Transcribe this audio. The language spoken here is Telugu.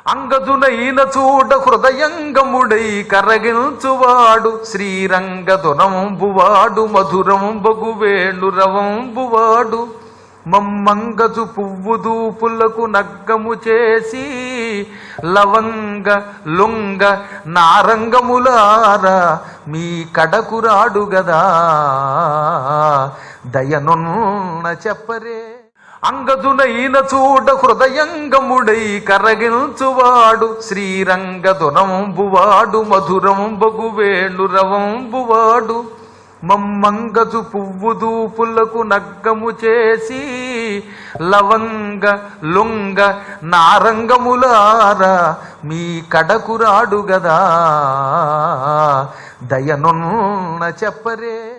అంగదునైన చూడ హృదయంగముడై కరగించువాడు శ్రీరంగదునంబువాడు మధురంబగు వేణురవంబువాడు మమ్మంగజు పువ్వు దూపులకు నగ్గము చేసి లవంగ లొంగ నారంగములార మీ కడకురాడు గదా దయనున్న చెప్పరే అంగదునైన చూడ హృదయంగముడై కరగించువాడు శ్రీరంగదునంబువాడు మధురంబగు వేణురవంబువాడు మమ్మంగజు పువ్వు దూపులకు నగ్గము చేసి లవంగ లొంగ నారంగములార మీ కడకురాడు గదా దయనున్న చెప్పరే